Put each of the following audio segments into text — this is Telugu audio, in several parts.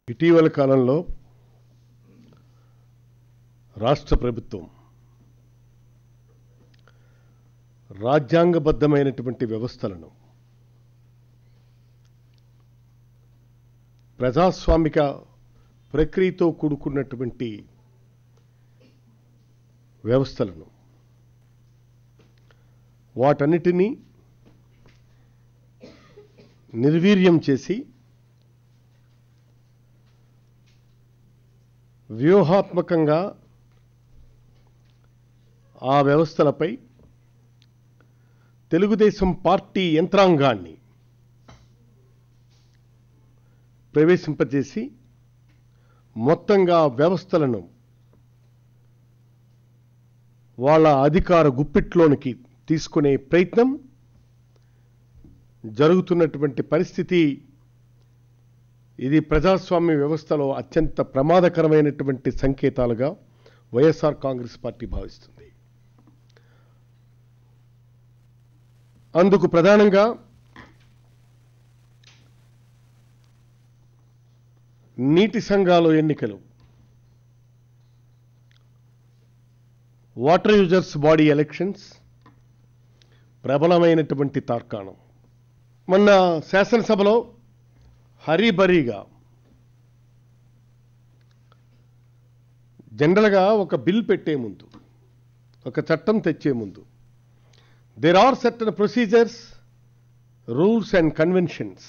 ఇటీవల కాలంలో రాష్ట్ర ప్రభుత్వం రాజ్యాంగబద్ధమైనటువంటి వ్యవస్థలను ప్రజాస్వామిక ప్రక్రియతో కూడుకున్నటువంటి వ్యవస్థలను వాటన్నిటినీ నిర్వీర్యం చేసి వ్యూహాత్మకంగా ఆ వ్యవస్థలపై తెలుగుదేశం పార్టీ యంత్రాంగాన్ని ప్రవేశింపజేసి మొత్తంగా వ్యవస్థలను వాళ్ళ అధికార గుప్పిట్లోనికి తీసుకునే ప్రయత్నం జరుగుతున్నటువంటి పరిస్థితి ఇది ప్రజాస్వామ్య వ్యవస్థలో అత్యంత ప్రమాదకరమైనటువంటి సంకేతాలుగా వైఎస్ఆర్ కాంగ్రెస్ పార్టీ భావిస్తుంది అందుకు ప్రధానంగా నీటి సంఘాలు ఎన్నికలు వాటర్ యూజర్స్ బాడీ ఎలక్షన్స్ ప్రబలమైనటువంటి తార్కాణం మొన్న శాసనసభలో హరీబరీగా జనరల్గా ఒక బిల్ పెట్టే ముందు ఒక చట్టం తెచ్చే ముందు there are certain procedures rules and conventions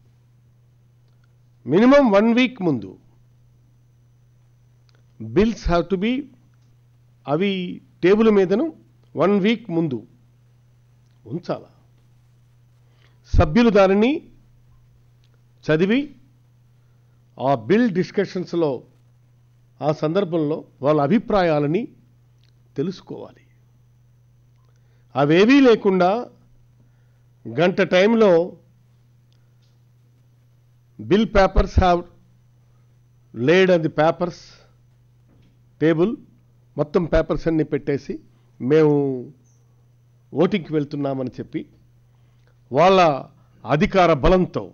minimum one week ముందు బిల్స్ హ్యావ్ టు బి అవి టేబుల్ మీదను వన్ వీక్ ముందు ఉంచాల సభ్యులు దానిని చదివి ఆ బిల్ డిస్కషన్స్లో ఆ సందర్భంలో వాళ్ళ అభిప్రాయాలని తెలుసుకోవాలి అవేవీ లేకుండా గంట టైంలో bill papers have laid on the papers table మొత్తం పేపర్స్ అన్ని పెట్టేసి మేము ఓటింగ్కి వెళ్తున్నామని చెప్పి వాళ్ళ అధికార బలంతో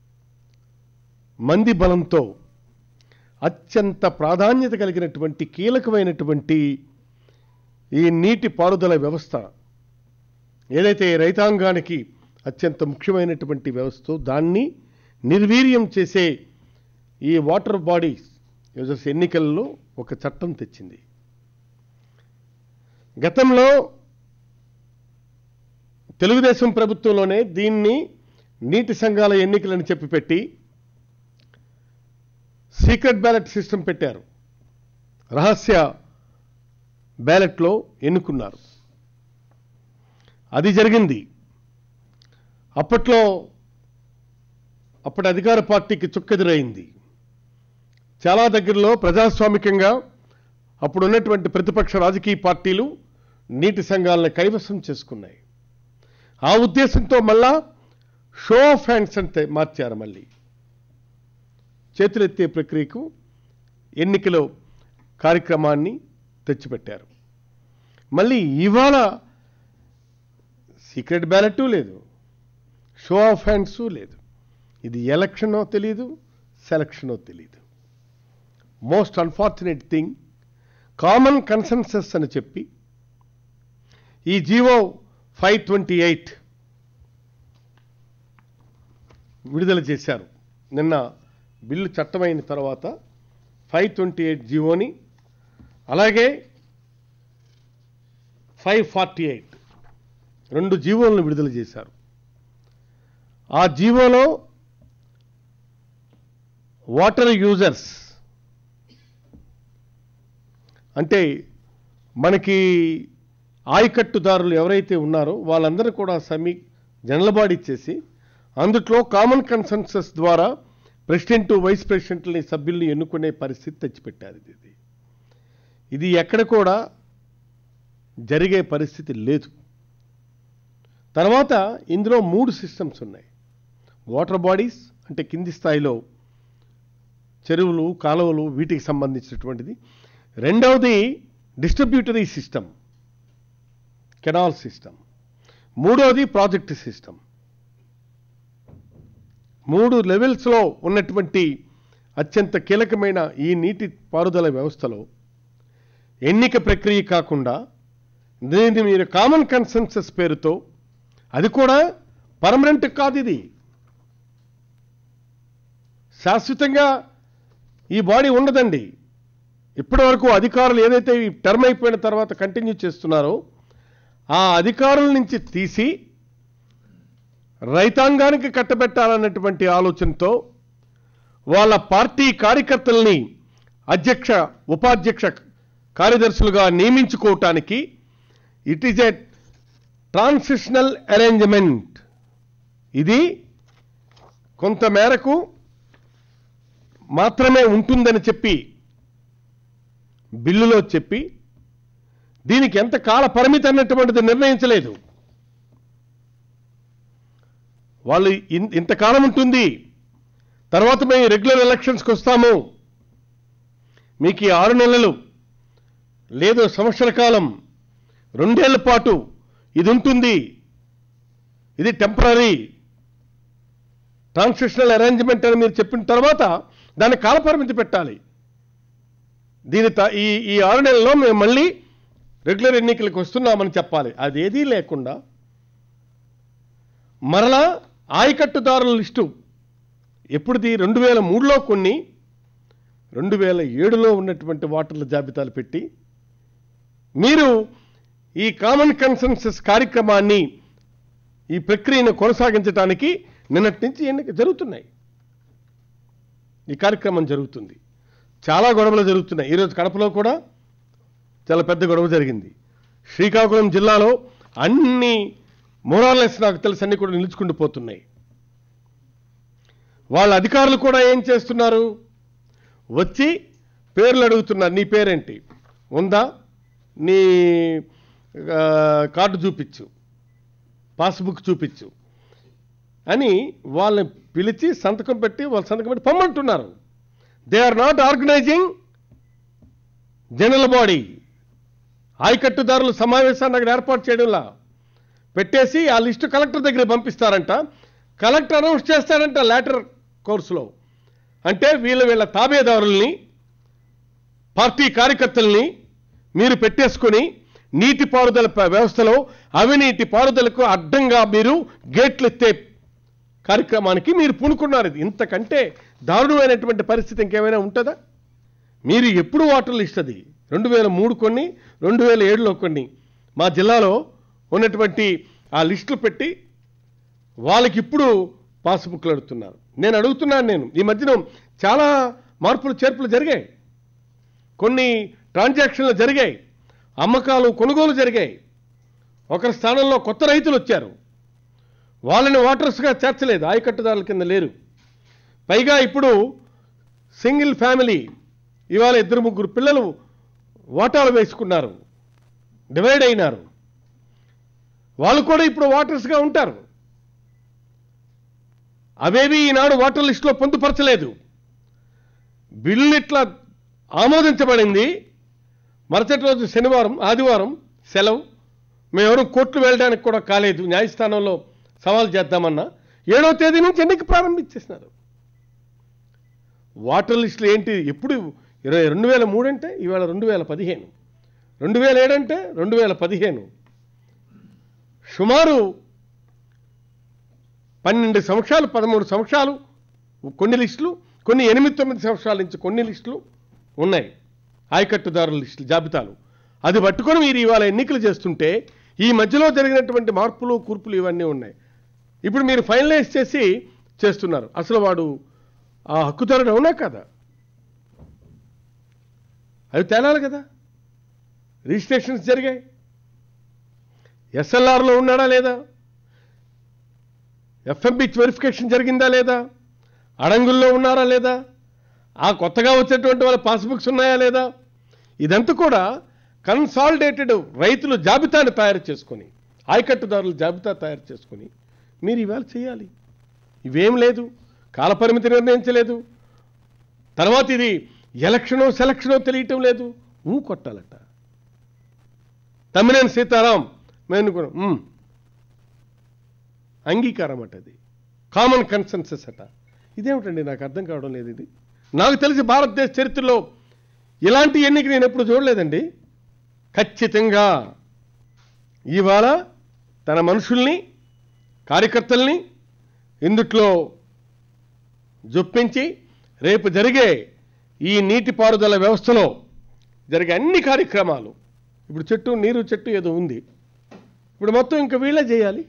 మంది బలంతో అత్యంత ప్రాధాన్యత కలిగినటువంటి కీలకమైనటువంటి ఈ నీటి పారుదల వ్యవస్థ ఏదైతే రైతాంగానికి అత్యంత ముఖ్యమైనటువంటి వ్యవస్థ దాన్ని నిర్వీర్యం చేసే ఈ వాటర్ బాడీస్ యూజర్స్ ఎన్నికల్లో ఒక చట్టం తెచ్చింది గతంలో తెలుగుదేశం ప్రభుత్వంలోనే దీన్ని నీటి సంఘాల ఎన్నికలని చెప్పి పెట్టి సీక్రెట్ బ్యాలెట్ సిస్టమ్ పెట్టారు రహస్య బ్యాలెట్లో ఎన్నుకున్నారు అది జరిగింది అప్పట్లో అప్పటి అధికార పార్టీకి చుక్కెదురైంది చాలా దగ్గరలో ప్రజాస్వామికంగా అప్పుడున్నటువంటి ప్రతిపక్ష రాజకీయ పార్టీలు నీటి సంఘాలను కైవసం చేసుకున్నాయి ఆ ఉద్దేశంతో మళ్ళా షో ఆఫ్ హ్యాండ్స్ అంటే మార్చారు మళ్ళీ చేతులెత్తే ప్రక్రియకు ఎన్నికలో కార్యక్రమాన్ని తెచ్చిపెట్టారు మళ్ళీ ఇవాళ సీక్రెట్ బ్యాలెట్ లేదు షో ఆఫ్ హ్యాండ్స్ లేదు ఇది ఎలక్షనో తెలియదు సెలక్షనో తెలియదు most unfortunate thing common consensus అని చెప్పి ఈ జీవో ఫైవ్ ట్వంటీ ఎయిట్ విడుదల చేశారు నిన్న బిల్లు చట్టమైన తర్వాత ఫైవ్ ట్వంటీ ఎయిట్ జీవోని అలాగే ఫైవ్ ఫార్టీ ఎయిట్ రెండు జీవోలను విడుదల చేశారు ఆ జీవోలో వాటర్ యూజర్స్ అంటే మనకి ఆయకట్టుదారులు ఎవరైతే ఉన్నారో వాళ్ళందరూ కూడా సమీ జనలబాడి ఇచ్చేసి అందుట్లో కామన్ కన్సెన్సస్ ద్వారా ప్రెసిడెంట్ వైస్ ప్రెసిడెంట్ని సభ్యుల్ని ఎన్నుకునే పరిస్థితి తెచ్చిపెట్టారు ఇది ఇది ఎక్కడ కూడా జరిగే పరిస్థితి లేదు తర్వాత ఇందులో మూడు సిస్టమ్స్ ఉన్నాయి వాటర్ బాడీస్ అంటే కింది స్థాయిలో చెరువులు కాలువలు వీటికి సంబంధించినటువంటిది రెండవది డిస్ట్రిబ్యూటరీ సిస్టమ్ కెనాల్ సిస్టమ్ మూడవది ప్రాజెక్ట్ సిస్టమ్ మూడు లెవెల్స్లో ఉన్నటువంటి అత్యంత కీలకమైన ఈ నీటి పారుదల వ్యవస్థలో ఎన్నిక ప్రక్రియ కాకుండా దీన్ని మీరు కామన్ కన్సెన్సస్ పేరుతో అది కూడా పర్మనెంట్ కాదు ఇది శాశ్వతంగా ఈ బాడీ ఉండదండి ఇప్పటి వరకు అధికారులు ఏదైతే ఈ టర్మ్ అయిపోయిన తర్వాత కంటిన్యూ చేస్తున్నారో ఆ అధికారుల నుంచి తీసి రైతాంగానికి కట్టబెట్టాలన్నటువంటి ఆలోచనతో వాళ్ళ పార్టీ కార్యకర్తల్ని అధ్యక్ష ఉపాధ్యక్ష కార్యదర్శులుగా నియమించుకోవటానికి it is a transitional arrangement ఇది కొంత మేరకు మాత్రమే ఉంటుందని చెప్పి బిల్లులో చెప్పి దీనికి ఎంత కాల పరిమితి అన్నటువంటిది నిర్ణయించలేదు వాళ్ళు ఇన్- ఇంతకాలం ఉంటుంది తర్వాత మేము రెగ్యులర్ ఎలక్షన్స్కి వస్తాము మీకు ఈ ఆరు నెలలు లేదు సంవత్సర కాలం రెండేళ్ల పాటు ఇది ఉంటుంది ఇది టెంపరీ ట్రాన్సిషనల్ అరేంజ్మెంట్ అని మీరు చెప్పిన తర్వాత దాన్ని కాలపరిమితి పెట్టాలి దీని త- ఈ ఈ ఆరు నెలల్లో మేము మళ్ళీ రెగ్యులర్ ఎన్నికలకు వస్తున్నామని చెప్పాలి అదేదీ లేకుండా మరలా ఆయకట్టుదారుల లిస్టు ఎప్పుడుది రెండు వేల మూడులో కొన్ని రెండు వేల ఏడులో ఉన్నటువంటి వాటర్ల జాబితాలు పెట్టి మీరు ఈ కామన్ కన్సెన్సస్ కార్యక్రమాన్ని ఈ ప్రక్రియను కొనసాగించడానికి నిన్నటి నుంచి ఎన్నిక జరుగుతున్నాయి ఈ కార్యక్రమం జరుగుతుంది చాలా గొడవలు జరుగుతున్నాయి ఈరోజు కడపలో కూడా చాలా పెద్ద గొడవ జరిగింది శ్రీకాకుళం జిల్లాలో అన్ని మొరాలెస్ నాకు తెలిసి అన్ని కూడా నిలుచుకుంటూ పోతున్నాయి వాళ్ళ అధికారులు కూడా ఏం చేస్తున్నారు వచ్చి పేర్లు అడుగుతున్నారు నీ పేరేంటి ఉందా నీ ఆ, కార్డు చూపించు పాస్బుక్ చూపించు అని వాళ్ళని పిలిచి సంతకం పెట్టి వాళ్ళ సంతకం పెట్టి పొమ్మంటున్నారు they are not organizing general body ఆయకట్టుదారుల సమావేశాన్ని అక్కడ ఏర్పాటు చేయడంలా పెట్టేసి ఆ లిస్టు కలెక్టర్ దగ్గర పంపిస్తారంట కలెక్టర్ అనౌన్స్ చేస్తారంట లాటర్ కోర్సులో అంటే వీళ్ళ వీళ్ళ తాబేదారుల్ని పార్టీ కార్యకర్తల్ని మీరు పెట్టేసుకొని నీటి పారుదల ప- వ్యవస్థలో అవినీతి పారుదలకు అడ్డంగా మీరు గేట్లు ఎత్తే కార్యక్రమానికి మీరు పూనుకున్నారు ఇది ఇంతకంటే దారుణమైనటువంటి పరిస్థితి ఇంకేమైనా ఉంటుందా మీరు ఎప్పుడు వాటర్లు ఇస్తుంది రెండు వేల మూడు కొన్ని రెండు వేల ఏడులో కొన్ని మా జిల్లాలో ఉన్నటువంటి ఆ లిస్టులు పెట్టి వాళ్ళకి ఇప్పుడు పాస్బుక్లు అడుగుతున్నారు నేను అడుగుతున్నాను నేను ఈ మధ్యన చాలా మార్పులు చేర్పులు జరిగాయి కొన్ని ట్రాన్సాక్షన్లు జరిగాయి అమ్మకాలు కొనుగోలు జరిగాయి ఒకరి స్థానంలో కొత్త రైతులు వచ్చారు వాళ్ళని వాటర్స్గా చేర్చలేదు ఆయకట్టుదారుల కింద లేరు పైగా ఇప్పుడు సింగిల్ ఫ్యామిలీ ఇవాళ ఇద్దరు ముగ్గురు పిల్లలు వాటాలు వేసుకున్నారు డివైడ్ అయినారు వాళ్ళు కూడా ఇప్పుడు వాటర్స్గా ఉంటారు అవేవి ఈనాడు వాటర్ లిస్టులో పొందుపరచలేదు బిల్లు ఇట్లా ఆమోదించబడింది మరుసటి రోజు శనివారం ఆదివారం సెలవు మేమెవరూ కోర్టు వెళ్ళడానికి కూడా కాలేదు న్యాయస్థానంలో సవాల్ చేద్దామన్నా ఏడవ తేదీ నుంచి ఎన్నిక ప్రారంభించేసినారు వాటర్ లిస్టులు ఏంటి ఎప్పుడు ఇరవై రెండు వేల మూడు అంటే ఇవాళ రెండు వేల పదిహేను రెండు వేల ఏడు అంటే రెండు వేల పదిహేను సుమారు పన్నెండు సంవత్సరాలు పదమూడు సంవత్సరాలు కొన్ని లిస్టులు కొన్ని ఎనిమిది తొమ్మిది సంవత్సరాల నుంచి కొన్ని లిస్టులు ఉన్నాయి ఆయకట్టుదారుల లిస్టులు జాబితాలు అది పట్టుకొని మీరు ఇవాళ ఎన్నికలు చేస్తుంటే ఈ మధ్యలో జరిగినటువంటి మార్పులు కూర్పులు ఇవన్నీ ఉన్నాయి ఇప్పుడు మీరు ఫైనలైజ్ చేసి చేస్తున్నారు అసలు వాడు ఆ హక్కుదారుడు అవునా కదా అవి తేలాలి కదా రిజిస్ట్రేషన్స్ జరిగాయి ఎస్ఎల్ఆర్లో ఉన్నాడా లేదా ఎఫ్ఎంబి వెరిఫికేషన్ జరిగిందా లేదా అడంగుల్లో ఉన్నారా లేదా ఆ కొత్తగా వచ్చేటువంటి వాళ్ళ పాస్బుక్స్ ఉన్నాయా లేదా ఇదంతా కూడా కన్సాలిడేటెడ్ రైతులు జాబితాను తయారు చేసుకొని ఆయకట్టుదారుల జాబితా తయారు చేసుకొని మీరు ఇవాళ చేయాలి ఇవేం లేదు కాలపరిమితి నిర్ణయించలేదు తర్వాత ఇది ఎలక్షనో సెలక్షనో తెలియటం లేదు ఊ కొట్టాలట తమ్మినేని సీతారాం మేము కూడా, "ఉమ్." అంగీకారం అట అది కామన్ కన్సెన్సస్ అట ఇదేమిటండి నాకు అర్థం కావడం లేదు ఇది నాకు తెలిసి భారతదేశ చరిత్రలో ఇలాంటి ఎన్నిక నేను ఎప్పుడు చూడలేదండి ఖచ్చితంగా ఇవాళ తన మనుషుల్ని కార్యకర్తల్ని ఇందుట్లో జొప్పించి రేపు జరిగే ఈ నీటిపారుదల వ్యవస్థలో జరిగే అన్ని కార్యక్రమాలు ఇప్పుడు చెట్టు నీరు చెట్టు ఏదో ఉంది ఇప్పుడు మొత్తం ఇంకా వీళ్ళే చేయాలి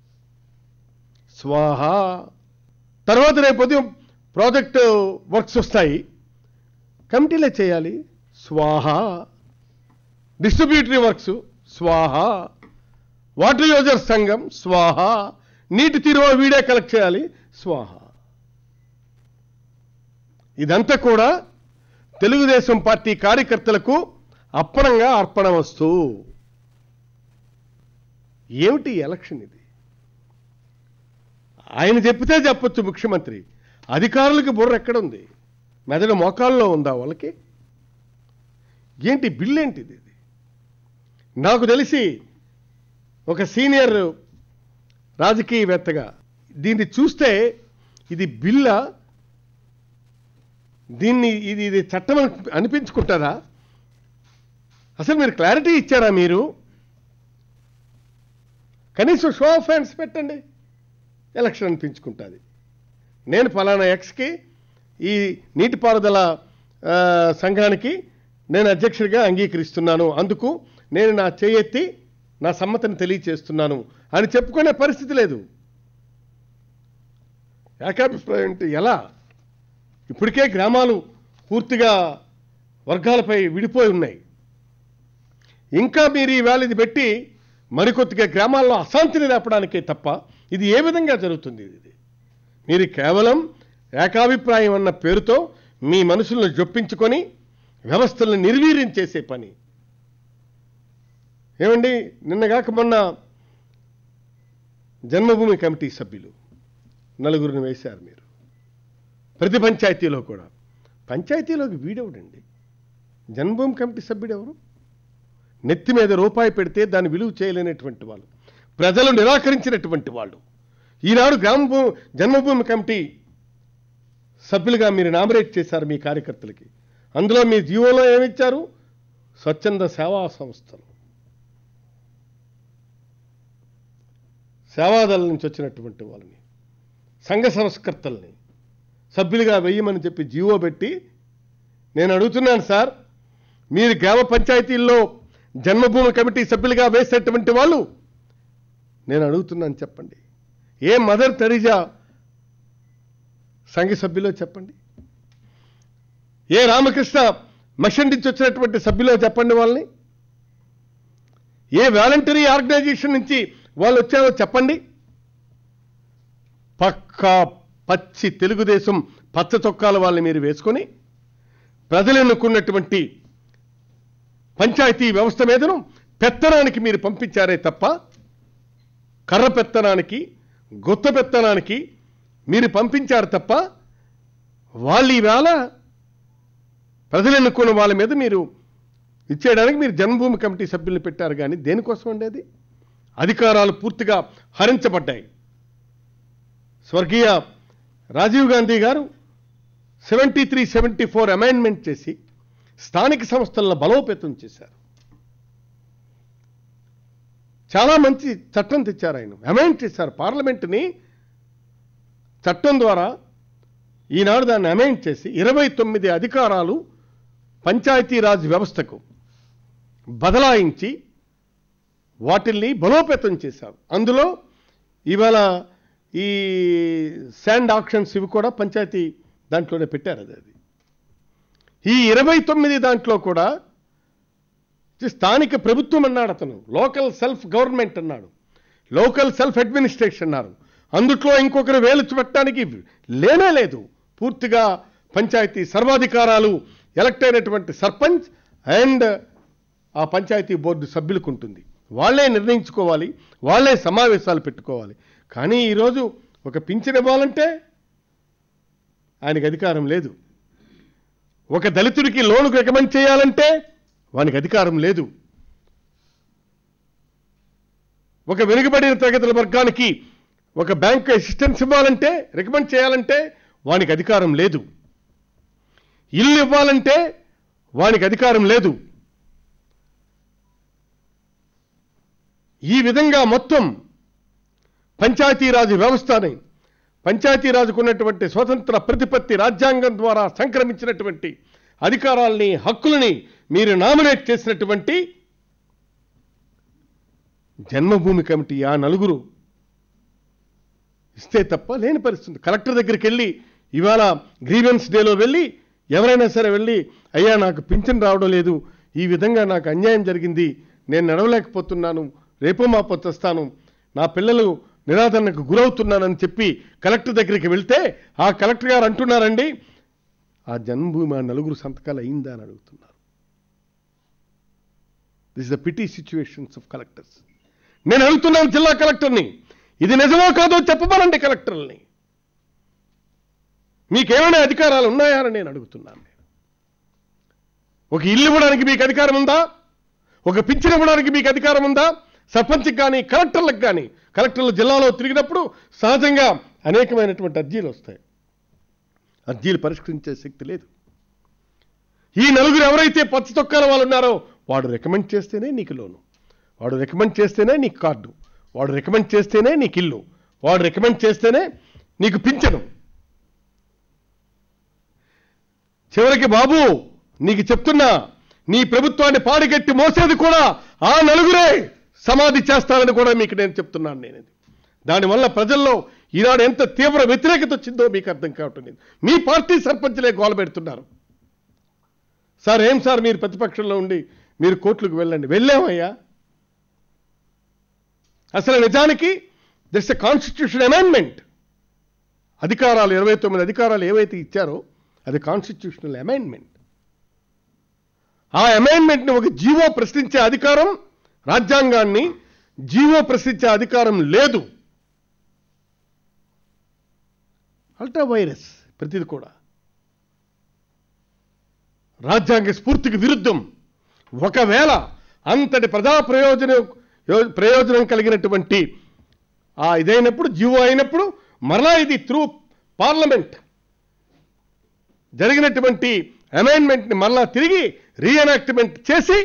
స్వాహ తర్వాత రేపు ఉదయం ప్రాజెక్ట్ వర్క్స్ వస్తాయి కమిటీలే చేయాలి స్వాహ డిస్ట్రిబ్యూటరీ వర్క్స్ స్వాహ వాటర్ యూజర్ సంఘం స్వాహ నీటి తీరువ వీడే కలెక్ట్ చేయాలి స్వాహ ఇదంతా కూడా తెలుగుదేశం పార్టీ కార్యకర్తలకు అప్పనంగా అర్పణ వస్తూ ఏమిటి ఎలక్షన్ ఇది ఆయన చెప్పితే చెప్పొచ్చు ముఖ్యమంత్రి అధికారులకి బుర్ర ఎక్కడుంది మెదడు మోకాల్లో ఉందా వాళ్ళకి ఏంటి బిల్ ఏంటిది ఇది నాకు తెలిసి ఒక సీనియర్ రాజకీయవేత్తగా దీన్ని చూస్తే ఇది బిల్లా దీన్ని ఇది ఇది చట్టం అని- అనిపించుకుంటారా అసలు మీరు క్లారిటీ ఇచ్చారా మీరు కనీసం షో ఆఫ్ హ్యాండ్స్ పెట్టండి ఎలక్షన్ అనిపించుకుంటుంది నేను ఫలానా ఎక్స్కి ఈ నీటిపారుదల ఆ, సంఘానికి నేను అధ్యక్షుడిగా అంగీకరిస్తున్నాను అందుకు నేను నా చేయెత్తి నా సమ్మతిని తెలియచేస్తున్నాను అని చెప్పుకునే పరిస్థితి లేదు ఏకాభిప్రాయం అంటే ఎలా ఇప్పటికే గ్రామాలు పూర్తిగా వర్గాలపై విడిపోయి ఉన్నాయి ఇంకా మీరు ఈవేళ ఇది పెట్టి మరికొద్దిగా గ్రామాల్లో అశాంతిని లేపడానికే తప్ప ఇది ఏ విధంగా జరుగుతుంది ఇది మీరు కేవలం ఏకాభిప్రాయం అన్న పేరుతో మీ మనసులను జొప్పించుకొని వ్యవస్థలను నిర్వీర్యం చేసే పని ఏమండి నిన్నగాక మొన్న జన్మభూమి కమిటీ సభ్యులు నలుగురిని వేశారు మీరు ప్రతి పంచాయతీలో కూడా పంచాయతీలోకి వీడెవడండి జన్మభూమి కమిటీ సభ్యుడు ఎవరు నెత్తి మీద రూపాయి పెడితే దాన్ని విలువ చేయలేనటువంటి వాళ్ళు ప్రజలు నిరాకరించినటువంటి వాళ్ళు ఈనాడు గ్రామ భూ- జన్మభూమి కమిటీ సభ్యులుగా మీరు నామినేట్ చేశారు మీ కార్యకర్తలకి అందులో మీ జీవోలో ఏమిచ్చారు స్వచ్ఛంద సేవా సంస్థలు సేవాదళ నుంచి వచ్చినటువంటి వాళ్ళని సంఘ సంస్కర్తల్ని సభ్యులుగా వెయ్యమని చెప్పి జీవో పెట్టి నేను అడుగుతున్నాను సార్ మీరు గ్రామ పంచాయతీల్లో జన్మభూమి కమిటీ సభ్యులుగా వేసేటువంటి వాళ్ళు నేను అడుగుతున్నాను చెప్పండి ఏ మదర్ తెరీజా సంఘ సభ్యులో చెప్పండి ఏ రామకృష్ణ మిషన్ నుంచి వచ్చినటువంటి సభ్యులో చెప్పండి వాళ్ళని ఏ వాలంటరీ ఆర్గనైజేషన్ నుంచి వాళ్ళు వచ్చారో చెప్పండి పక్కా పచ్చి తెలుగుదేశం పచ్చ చొక్కాల వాళ్ళని మీరు వేసుకొని ప్రజలు ఎన్నుకున్నటువంటి పంచాయతీ వ్యవస్థ మీదను పెత్తనానికి మీరు పంపించారే తప్ప కర్ర పెత్తనానికి గుత్త పెత్తనానికి మీరు పంపించారు తప్ప వాళ్ళు ఈవేళ ప్రజలు ఎన్నుకున్న వాళ్ళ మీద మీరు ఇచ్చేయడానికి మీరు జన్మభూమి కమిటీ సభ్యుల్ని పెట్టారు కానీ దేనికోసం ఉండేది అధికారాలు పూర్తిగా హరించబడ్డాయి స్వర్గీయ రాజీవ్ గాంధీ గారు seventy three seventy four amendment చేసి స్థానిక సంస్థలను బలోపేతం చేశారు చాలా మంచి చట్టం తెచ్చారు ఆయన అమెండ్ చేశారు పార్లమెంటుని చట్టం ద్వారా ఈనాడు దాన్ని అమెండ్ చేసి ఇరవై తొమ్మిది అధికారాలు పంచాయతీరాజ్ వ్యవస్థకు బదలాయించి వాటిల్ని బలోపేతం చేశారు అందులో ఇవాళ ఈ శాండ్ ఆక్షన్స్ ఇవి కూడా పంచాయతీ దాంట్లోనే పెట్టారు అది అది ఈ ఇరవై తొమ్మిది దాంట్లో కూడా స్థానిక ప్రభుత్వం అన్నాడు అతను లోకల్ సెల్ఫ్ గవర్నమెంట్ అన్నాడు లోకల్ సెల్ఫ్ అడ్మినిస్ట్రేషన్ అన్నారు అందుట్లో ఇంకొకరు వేలు పెట్టడానికి లేనే లేదు పూర్తిగా పంచాయతీ సర్వాధికారాలు ఎలక్ట్ అయినటువంటి సర్పంచ్ అండ్ ఆ పంచాయతీ బోర్డు సభ్యులకు ఉంటుంది వాళ్ళే నిర్ణయించుకోవాలి వాళ్ళే సమావేశాలు పెట్టుకోవాలి కానీ ఈరోజు ఒక పింఛన్ ఇవ్వాలంటే ఆయనకు అధికారం లేదు ఒక దళితుడికి లోనుకు రికమెండ్ చేయాలంటే వానికి అధికారం లేదు ఒక వెనుకబడిన తరగతుల వర్గానికి ఒక బ్యాంక్ అసిస్టెన్స్ ఇవ్వాలంటే రికమెండ్ చేయాలంటే వానికి అధికారం లేదు ఇల్లు ఇవ్వాలంటే వానికి అధికారం లేదు ఈ విధంగా మొత్తం పంచాయతీరాజ్ వ్యవస్థని పంచాయతీరాజుకు ఉన్నటువంటి స్వతంత్ర ప్రతిపత్తి రాజ్యాంగం ద్వారా సంక్రమించినటువంటి అధికారాల్ని హక్కులని మీరు నామినేట్ చేసినటువంటి జన్మభూమి కమిటీ ఆ నలుగురు ఇస్తే తప్ప లేని పరిస్థితి కలెక్టర్ దగ్గరికి వెళ్ళి ఇవాళ గ్రీవెన్స్ డేలో వెళ్ళి ఎవరైనా సరే వెళ్ళి అయ్యా నాకు పింఛన్ రావడం లేదు ఈ విధంగా నాకు అన్యాయం జరిగింది నేను నడవలేకపోతున్నాను రేపో మాపో తెస్తాను నా పిల్లలు నిరాదరణకు గురవుతున్నానని చెప్పి కలెక్టర్ దగ్గరికి వెళ్తే ఆ కలెక్టర్ గారు అంటున్నారండి ఆ జన్మభూమి ఆ నలుగురు సంతకాలు అయిందా అని అడుగుతున్నారు this the pity situations of collectors నేను అడుగుతున్నాను జిల్లా కలెక్టర్ని ఇది నిజమో కాదో చెప్పమనండి కలెక్టర్ని మీకేమైనా అధికారాలు ఉన్నాయా అని నేను అడుగుతున్నాను నేను ఒక ఇల్లు ఇవ్వడానికి మీకు అధికారం ఉందా ఒక పింఛన్ ఇవ్వడానికి మీకు అధికారం ఉందా సర్పంచ్కి కానీ కలెక్టర్లకు కానీ కలెక్టర్లు జిల్లాలో తిరిగినప్పుడు సహజంగా అనేకమైనటువంటి అర్జీలు వస్తాయి అర్జీలు పరిష్కరించే శక్తి లేదు ఈ నలుగురు ఎవరైతే పచ్చ తొక్కాల వాళ్ళు ఉన్నారో వాడు రికమెండ్ చేస్తేనే నీకు లోను వాడు రికమెండ్ చేస్తేనే నీకు కార్డు వాడు రికమెండ్ చేస్తేనే నీకు ఇల్లు వాడు రికమెండ్ చేస్తేనే నీకు పింఛను చివరికి బాబు నీకు చెప్తున్నా నీ ప్రభుత్వాన్ని పాడిగట్టి మోసేది కూడా ఆ నలుగురే సమాధి చేస్తారని కూడా మీకు నేను చెప్తున్నాను నేను ఇది. దానివల్ల ప్రజల్లో ఈనాడు ఎంత తీవ్ర వ్యతిరేకత వచ్చిందో మీకు అర్థం కావటం లేదు మీ పార్టీ సర్పంచ్లే గోల పెడుతున్నారు సార్ ఏం సార్ మీరు ప్రతిపక్షంలో ఉండి మీరు కోర్టులకు వెళ్ళండి వెళ్ళామయ్యా అసలు నిజానికి దిస్ కాన్స్టిట్యూషన్ అమెండ్మెంట్ అధికారాలు ఇరవై తొమ్మిది అధికారాలు ఏవైతే ఇచ్చారో అది కాన్స్టిట్యూషనల్ అమెండ్మెంట్ ఆ అమెండ్మెంట్ని ఒక జీవో ప్రశ్నించే అధికారం రాజ్యాంగాన్ని జీవో ప్రశ్నించే అధికారం లేదు అల్ట్రా వైరస్ ప్రతిది కూడా రాజ్యాంగ స్ఫూర్తికి విరుద్ధం ఒకవేళ అంతటి ప్రజా ప్రయోజనం యో- ప్రయోజనం కలిగినటువంటి ఆ ఇదైనప్పుడు జీవో అయినప్పుడు మరలా ఇది త్రూ పార్లమెంట్ జరిగినటువంటి అమెండ్మెంట్ని మరలా తిరిగి రీఎనాక్ట్మెంట్ చేసి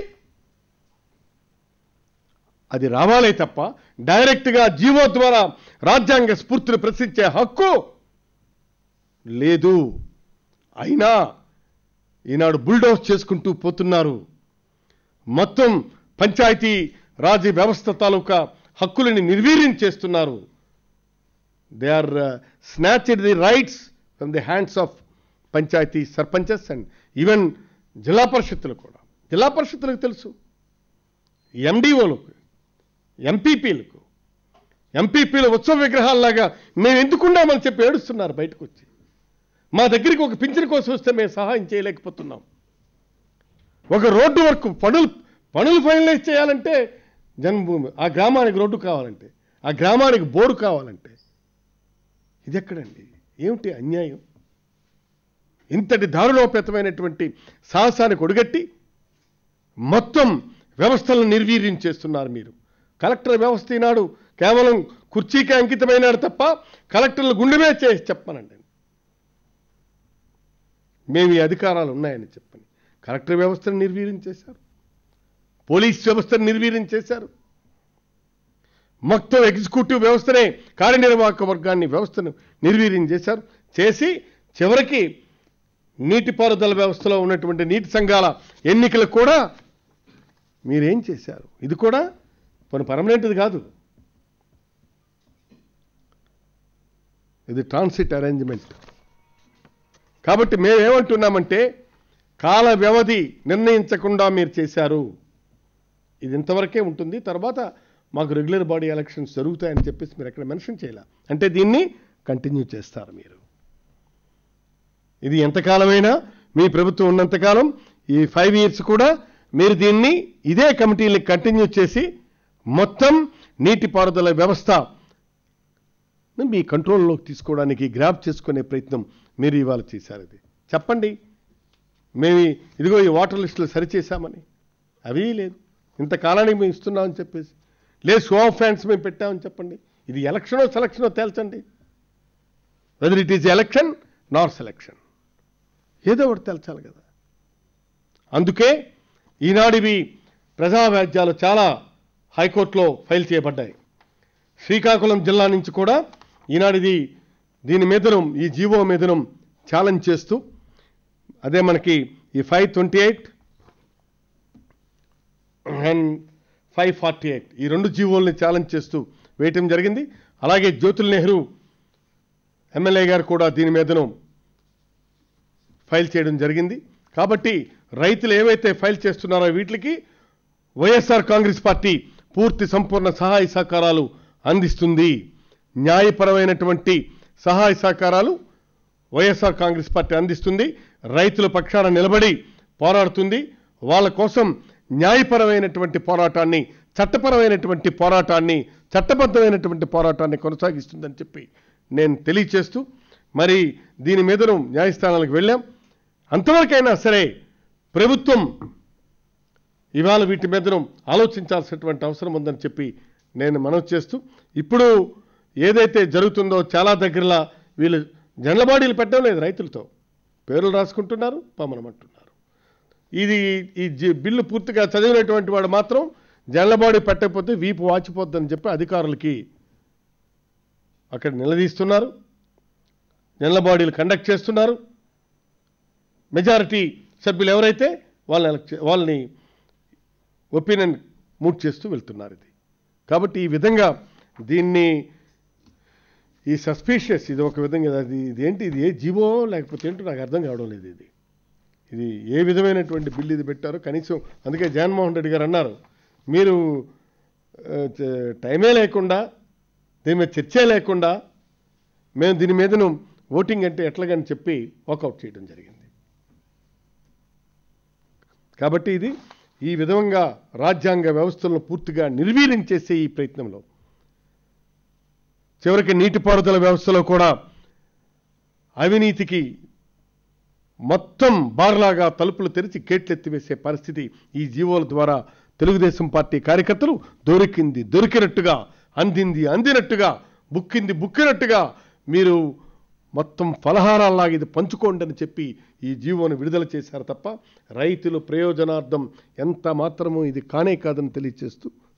అది రావాలే తప్ప డైరెక్ట్గా జీవో ద్వారా రాజ్యాంగ స్ఫూర్తిని ప్రశ్నించే హక్కు లేదు అయినా ఈనాడు బుల్డోస్ చేసుకుంటూ పోతున్నారు మొత్తం పంచాయతీ రాజ్ వ్యవస్థ తాలూకా హక్కులని నిర్వీర్యం చేస్తున్నారు they are snatched the rights from the hands of panchayati sarpanches and even zilla పరిషత్తులు కూడా జిల్లా పరిషత్తులకు తెలుసు ఎండిఓలకు ఎంపీపీలకు ఎంపీపీల ఉత్సవ విగ్రహాల్లాగా మేము ఎందుకున్నామని చెప్పి ఏడుస్తున్నారు బయటకు వచ్చి మా దగ్గరికి ఒక పింఛన్ కోసం వస్తే మేము సహాయం చేయలేకపోతున్నాం ఒక రోడ్డు వర్క్ పనులు పనులు ఫైనలైజ్ చేయాలంటే జన్మభూమి ఆ గ్రామానికి రోడ్డు కావాలంటే ఆ గ్రామానికి బోర్డు కావాలంటే ఇది ఎక్కడండి ఏమిటి అన్యాయం ఇంతటి దారుణోపేతమైనటువంటి సాహసానికి ఒడిగట్టి మొత్తం వ్యవస్థలను నిర్వీర్యం చేస్తున్నారు మీరు కలెక్టర్ వ్యవస్థ ఈనాడు కేవలం కుర్చీకే అంకితమైనాడు తప్ప కలెక్టర్లు గుండెమే చేసి చెప్పమనండి మేము ఈ అధికారాలు ఉన్నాయని చెప్పని కలెక్టర్ వ్యవస్థను నిర్వీర్యం చేశారు పోలీస్ వ్యవస్థను నిర్వీర్యం చేశారు మొత్తం ఎగ్జిక్యూటివ్ వ్యవస్థనే కార్యనిర్వాహక వర్గాన్ని వ్యవస్థను నిర్వీర్యం చేశారు చేసి చివరికి నీటిపారుదల వ్యవస్థలో ఉన్నటువంటి నీటి సంఘాల ఎన్నికలు కూడా మీరేం చేశారు ఇది కూడా కొన్ని పర్మనెంట్ది కాదు ఇది ట్రాన్సిట్ అరేంజ్మెంట్ కాబట్టి మేమేమంటున్నామంటే కాల వ్యవధి నిర్ణయించకుండా మీరు చేశారు ఇది ఇంతవరకే ఉంటుంది తర్వాత మాకు రెగ్యులర్ బాడీ ఎలక్షన్స్ జరుగుతాయని చెప్పేసి మీరు ఎక్కడ మెన్షన్ చేయాల అంటే దీన్ని కంటిన్యూ చేస్తారు మీరు ఇది ఎంతకాలమైనా మీ ప్రభుత్వం ఉన్నంతకాలం ఈ ఫైవ్ ఇయర్స్ కూడా మీరు దీన్ని ఇదే కమిటీని కంటిన్యూ చేసి మొత్తం నీటిపారుదల వ్యవస్థ మీ కంట్రోల్లోకి తీసుకోవడానికి గ్రాప్ చేసుకునే ప్రయత్నం మీరు ఇవాళ చేశారు ఇది చెప్పండి మేము ఈ- ఇదిగో ఈ వాటర్ లిస్టులు సరిచేశామని అవి లేదు ఇంతకాలానికి మేము ఇస్తున్నామని చెప్పేసి లేదు షో ఆఫ్ హ్యాండ్స్ మేము పెట్టామని చెప్పండి ఇది ఎలక్షనో సెలక్షనో తేల్చండి whether it is election nor selection ఏదో ఒకటి తెలచాలి కదా అందుకే ఈనాడివి ప్రజా వ్యాజ్యాలు చాలా హైకోర్టులో ఫైల్ చేయబడ్డాయి శ్రీకాకుళం జిల్లా నుంచి కూడా ఈనాడిది దీని మీదను ఈ జీవో మీదను ఛాలెంజ్ చేస్తూ అదే మనకి ఈ five twenty eight and five forty eight ఈ రెండు జీవోల్ని ఛాలెంజ్ చేస్తూ వేయటం జరిగింది అలాగే జ్యోతుల్ నెహ్రూ ఎమ్మెల్యే గారు కూడా దీని మీదను ఫైల్ చేయడం జరిగింది కాబట్టి రైతులు ఏవైతే ఫైల్ చేస్తున్నారో వీటికి వైఎస్ఆర్ కాంగ్రెస్ పార్టీ పూర్తి సంపూర్ణ సహాయ సహకారాలు అందిస్తుంది న్యాయపరమైనటువంటి సహాయ సహకారాలు వైఎస్ఆర్ కాంగ్రెస్ పార్టీ అందిస్తుంది రైతుల పక్షాన నిలబడి పోరాడుతుంది వాళ్ళ కోసం న్యాయపరమైనటువంటి పోరాటాన్ని చట్టపరమైనటువంటి పోరాటాన్ని చట్టబద్ధమైనటువంటి పోరాటాన్ని కొనసాగిస్తుందని చెప్పి నేను తెలియచేస్తూ మరి దీని మీదను న్యాయస్థానాలకు వెళ్ళాం అంతవరకైనా సరే ప్రభుత్వం ఇవాళ వీటి మీదను ఆలోచించాల్సినటువంటి అవసరం ఉందని చెప్పి నేను మనవి చేస్తూ ఇప్పుడు ఏదైతే జరుగుతుందో చాలా దగ్గరలా వీళ్ళు జండ్లబాడీలు పెట్టడం లేదు రైతులతో పేర్లు రాసుకుంటున్నారు పమనమంటున్నారు ఇది ఈ జి- బిల్లు పూర్తిగా చదివినటువంటి వాడు మాత్రం జండ్లబాడీ పెట్టకపోతే వీపు వాచిపోద్దని చెప్పి అధికారులకి అక్కడ నిలదీస్తున్నారు జండ్లబాడీలు కండక్ట్ చేస్తున్నారు మెజారిటీ సభ్యులు ఎవరైతే వాళ్ళని elect చే- వాళ్ళని ఒపీనియన్ మూట్ చేస్తూ వెళ్తున్నారు ఇది కాబట్టి ఈ విధంగా దీన్ని ఈ సస్పీషియస్ ఇది ఒక విధంగా అది ఇదేంటి ఇది ఏ జీవో లేకపోతే ఏంటో నాకు అర్థం కావడం లేదు ఇది ఇది ఏ విధమైనటువంటి బిల్లు ఇది పెట్టారో కనీసం అందుకే జగన్మోహన్ రెడ్డి గారు అన్నారు మీరు ఆ, చ- టైమే లేకుండా దీని మీద చర్చే లేకుండా మేము దీని మీదను ఓటింగ్ అంటే ఎట్లాగని చెప్పి వాకౌట్ చేయడం జరిగింది కాబట్టి ఇది ఈ విధంగా రాజ్యాంగ వ్యవస్థలను పూర్తిగా నిర్వీర్యం చేసే ఈ ప్రయత్నంలో చివరికి నీటిపారుదల వ్యవస్థలో కూడా అవినీతికి మొత్తం బార్లాగా తలుపులు తెరిచి గేట్లెత్తివేసే పరిస్థితి ఈ జీవోల ద్వారా తెలుగుదేశం పార్టీ కార్యకర్తలు దొరికింది దొరికినట్టుగా అందింది అందినట్టుగా బుక్కింది బుక్కినట్టుగా మీరు మొత్తం ఫలహారాల్లాగా ఇది పంచుకోండి అని చెప్పి ఈ జీవోను విడుదల చేశారు తప్ప రైతుల ప్రయోజనార్థం ఎంత మాత్రమూ ఇది కానే కాదని తెలియచేస్తూ